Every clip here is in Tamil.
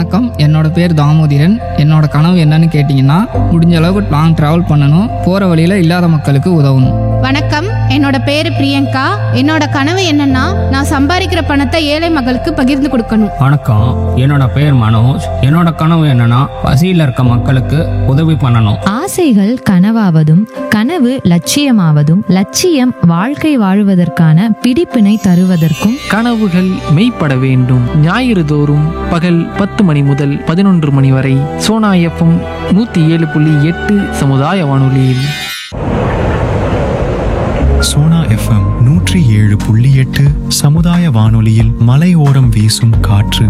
வணக்கம் என்னோட பேர் தாமோதிரன் என்னோட கனவு என்னன்னு கேட்டிங்கன்னா முடிஞ்ச அளவுக்கு லாங் ட்ராவல் பண்ணணும் போகிற வழியில் இல்லாத மக்களுக்கு உதவணும் வணக்கம் என்னோட பேரு பிரியங்கா என்னோட கனவு என்னன்னா நான் சம்பாதிக்கிற பணத்தை ஏழை மக்களுக்கு பகிர்ந்து கொடுக்கணும் வணக்கம் என்னோட பேர் மனோஜ் என்னோட கனவு என்னன்னா பசியில் இருக்க மக்களுக்கு உதவி பண்ணணும் ஆசைகள் கனவாவதும் கனவு லட்சியமாவதும் லட்சியம் வாழ்க்கை வாழுவதற்கான பிடிப்பினை தருவதற்கும் கனவுகள் மெய்ப்பட வேண்டும் ஞாயிறு தோறும் பகல் பத்து மணி முதல் பதினொன்று மணி வரை சோனா எஃப்எம் நூற்றி ஏழு புள்ளி எட்டு சமுதாய வானொலியில் சோனா எஃப்எம் நூற்றி ஏழு புள்ளி எட்டு சமுதாய வானொலியில் மலையோரம் வீசும் காற்று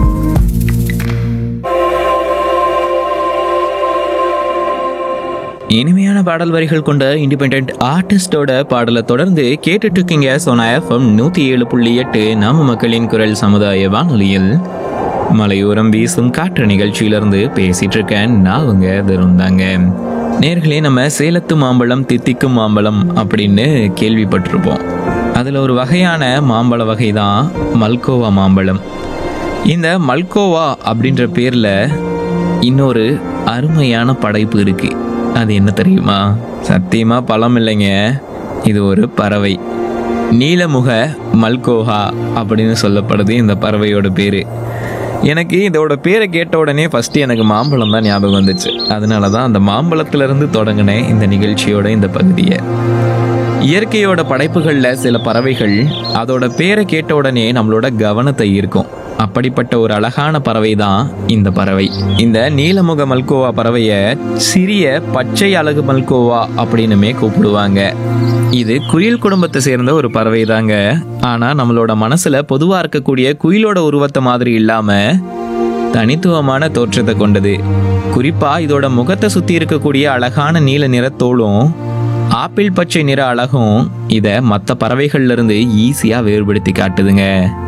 இனிமையான பாடல் வரிகள் கொண்ட இண்டிபெண்ட் ஆர்டிஸ்டோட பாடலை தொடர்ந்து கேட்டுட்டு இருக்கீங்க சோனா எஃப்எம் நூத்தி ஏழு புள்ளி எட்டு நாம மக்களின் குரல் சமுதாய வானொலியில் மலையோரம் வீசும் காற்று நிகழ்ச்சியிலிருந்து பேசிட்டு இருக்கேன் நான் உங்க திருந்தாங்க நேர்களே நம்ம சேலத்து மாம்பழம் தித்திக்கும் மாம்பழம் அப்படின்னு கேள்விப்பட்டிருப்போம் அதில் ஒரு வகையான மாம்பழ வகை தான் மல்கோவா மாம்பழம் இந்த மல்கோவா அப்படின்ற பேரில் இன்னொரு அருமையான படைப்பு இருக்கு அது என்ன தெரியுமா சத்தியமா பழம் இல்லைங்க இது ஒரு பறவை நீலமுக மல்கோஹா அப்படின்னு சொல்லப்படுது இந்த பறவையோட பேரு எனக்கு இதோட பேரை கேட்ட உடனே ஃபர்ஸ்ட் எனக்கு மாம்பழம் தான் ஞாபகம் வந்துச்சு அதனால தான் அந்த மாம்பழத்துல இருந்து தொடங்கினேன் இந்த நிகழ்ச்சியோட இந்த பகுதியை இயற்கையோட படைப்புகள்ல சில பறவைகள் அதோட பேரை கேட்ட உடனே நம்மளோட கவனத்தை ஈர்க்கும் அப்படிப்பட்ட ஒரு அழகான பறவை தான் இந்த பறவை இந்த நீலமுக மல்கோவா பறவைய சிறிய பச்சை அழகு மல்கோவா அப்படின்னுமே கூப்பிடுவாங்க இது குயில் குடும்பத்தை சேர்ந்த ஒரு பறவை தாங்க ஆனா நம்மளோட மனசுல பொதுவா இருக்கக்கூடிய குயிலோட உருவத்தை மாதிரி இல்லாம தனித்துவமான தோற்றத்தை கொண்டது குறிப்பா இதோட முகத்தை சுத்தி இருக்கக்கூடிய அழகான நீல நிறத்தோலும் ஆப்பிள் பச்சை நிற அழகும் இதை மற்ற பறவைகள்ல இருந்து ஈஸியா வேறுபடுத்தி காட்டுதுங்க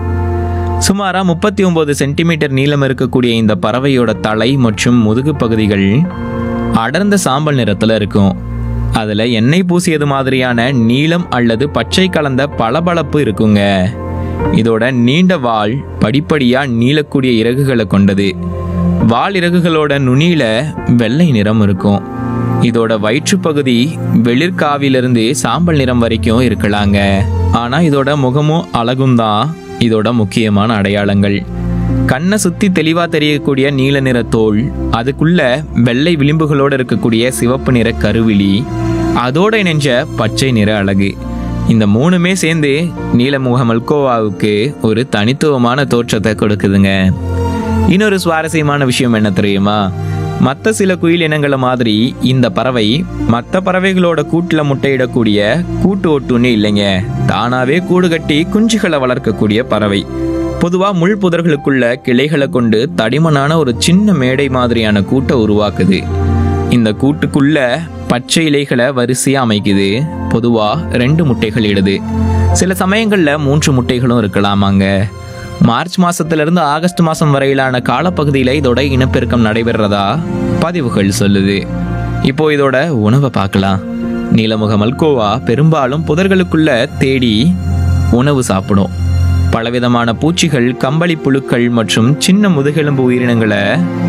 சுமாரா முப்பத்தி ஒன்பது சென்டிமீட்டர் நீளம் இருக்கக்கூடிய இந்த பறவையோட தலை மற்றும் முதுகு பகுதிகள் அடர்ந்த சாம்பல் நிறத்துல இருக்கும் அதுல எண்ணெய் பூசியது மாதிரியான நீலம் அல்லது பச்சை கலந்த பளபளப்பு இருக்குங்க இதோட நீண்ட வால் படிப்படியா நீளக்கூடிய இறகுகளை கொண்டது வால் இறகுகளோட நுனியில வெள்ளை நிறம் இருக்கும் இதோட வயிற்றுப்பகுதி வெளிர்காவிலிருந்து சாம்பல் நிறம் வரைக்கும் இருக்கலாங்க ஆனா இதோட முகமும் அழகும் தான் இதோட முக்கியமான அடையாளங்கள் கண்ணை சுத்தி தெளிவா தெரியக்கூடிய நீல நிற தோல் அதுக்குள்ள வெள்ளை விளிம்புகளோட இருக்கக்கூடிய சிவப்பு நிற கருவிழி அதோட இணைஞ்ச பச்சை நிற அழகு இந்த மூணுமே சேர்ந்து நீலமுக மல்கோவாவுக்கு ஒரு தனித்துவமான தோற்றத்தை கொடுக்குதுங்க இன்னொரு சுவாரஸ்யமான விஷயம் என்ன தெரியுமா மற்ற சில குயில் இனங்களை மாதிரி இந்த பறவை மற்ற பறவைகளோட கூட்டில் முட்டையிடக்கூடிய கூட்டு ஒட்டுன்னு இல்லைங்க தானாவே கூடு கட்டி குஞ்சுகளை வளர்க்கக்கூடிய பறவை பொதுவா முள் புதர்களுக்குள்ள கிளைகளை கொண்டு தடிமனான ஒரு சின்ன மேடை மாதிரியான கூட்டை உருவாக்குது இந்த கூட்டுக்குள்ள பச்சை இலைகளை வரிசையா அமைக்குது பொதுவா ரெண்டு முட்டைகள் இடுது சில சமயங்கள்ல மூன்று முட்டைகளும் இருக்கலாமாங்க மார்ச் மாசத்துல இருந்து ஆகஸ்ட் மாசம் வரையிலான காலப்பகுதியில இதோட இனப்பெருக்கம் நடைபெறதா பதிவுகள் சொல்லுது இப்போ இதோட உணவை பார்க்கலாம் நீலமுக மல்கோவா பெரும்பாலும் புதர்களுக்குள்ள தேடி உணவு சாப்பிடும் பலவிதமான பூச்சிகள் கம்பளி புழுக்கள் மற்றும் சின்ன முதுகெலும்பு உயிரினங்களை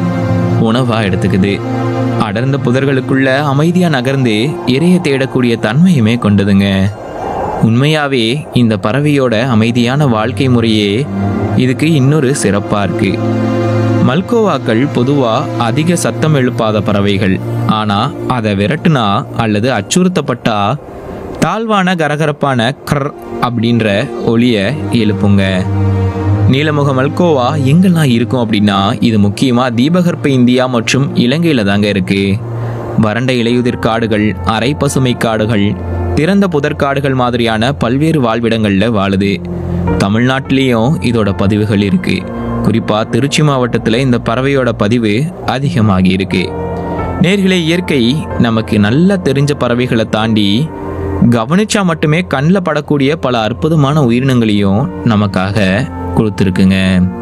உணவா எடுத்துக்குது அடர்ந்த புதர்களுக்குள்ள அமைதியா நகர்ந்து இரையை தேடக்கூடிய தன்மையுமே கொண்டதுங்க உண்மையாவே இந்த பறவையோட அமைதியான வாழ்க்கை முறையே இதுக்கு இன்னொரு சிறப்பா இருக்கு மல்கோவாக்கள் பொதுவா அதிக சத்தம் எழுப்பாத பறவைகள் ஆனா அதை விரட்டுனா அல்லது அச்சுறுத்தப்பட்டா தாழ்வான கரகரப்பான கர் அப்படின்ற ஒலிய எழுப்புங்க நீலமுக மல்கோவா எங்கெல்லாம் இருக்கும் அப்படின்னா இது முக்கியமா தீபகற்ப இந்தியா மற்றும் இலங்கையில தாங்க இருக்கு வறண்ட இலையுதிர் காடுகள் அரை பசுமை காடுகள் திறந்த புதற்காடுகள் மாதிரியான பல்வேறு வாழ்விடங்கள்ல வாழுது தமிழ்நாட்டிலையும் இதோட பதிவுகள் இருக்கு குறிப்பா திருச்சி மாவட்டத்துல இந்த பறவையோட பதிவு அதிகமாகி இருக்கு நேர்களே இயற்கை நமக்கு நல்லா தெரிஞ்ச பறவைகளை தாண்டி கவனிச்சா மட்டுமே கண்ணில் படக்கூடிய பல அற்புதமான உயிரினங்களையும் நமக்காக கொடுத்துருக்குங்க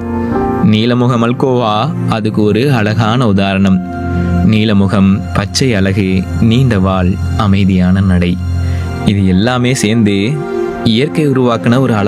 நீலமுக மல்கோவா அதுக்கு ஒரு அழகான உதாரணம் நீலமுகம் பச்சை அழகு நீண்ட வால் அமைதியான நடை இது எல்லாமே சேர்ந்து இயற்கை உருவாக்கின ஒரு அழகான